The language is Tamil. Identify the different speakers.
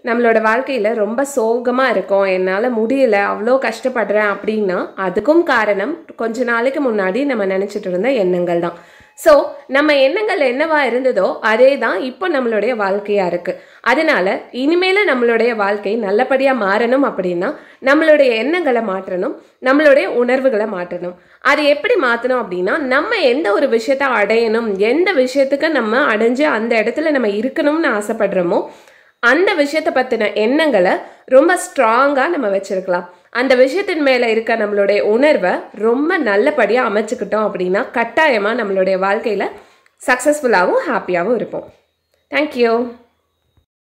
Speaker 1: நம்மளோட வாழ்க்கையில் ரொம்ப சோகமாக இருக்கோம் என்னால் முடியல அவ்வளோ கஷ்டப்படுறேன் அப்படின்னா அதுக்கும் காரணம் கொஞ்ச நாளைக்கு முன்னாடி நம்ம நினச்சிட்டு இருந்த எண்ணங்கள் தான் ஸோ நம்ம எண்ணங்கள் என்னவா இருந்ததோ அதே தான் இப்போ நம்மளுடைய வாழ்க்கையாக இருக்குது அதனால இனிமேல நம்மளுடைய வாழ்க்கை நல்லபடியாக மாறணும் அப்படின்னா நம்மளுடைய எண்ணங்களை மாற்றணும் நம்மளுடைய உணர்வுகளை மாற்றணும் அது எப்படி மாற்றணும் அப்படின்னா நம்ம எந்த ஒரு விஷயத்த அடையணும் எந்த விஷயத்துக்கு நம்ம அடைஞ்சு அந்த இடத்துல நம்ம இருக்கணும்னு ஆசைப்படுறோமோ அந்த விஷயத்தை பற்றின எண்ணங்களை ரொம்ப ஸ்ட்ராங்காக நம்ம வச்சுருக்கலாம் அந்த விஷயத்தின் மேலே இருக்க நம்மளுடைய உணர்வை ரொம்ப நல்லபடியாக அமைச்சுக்கிட்டோம் அப்படின்னா கட்டாயமாக நம்மளுடைய வாழ்க்கையில் சக்ஸஸ்ஃபுல்லாகவும் ஹாப்பியாகவும் இருப்போம் தேங்க்யூ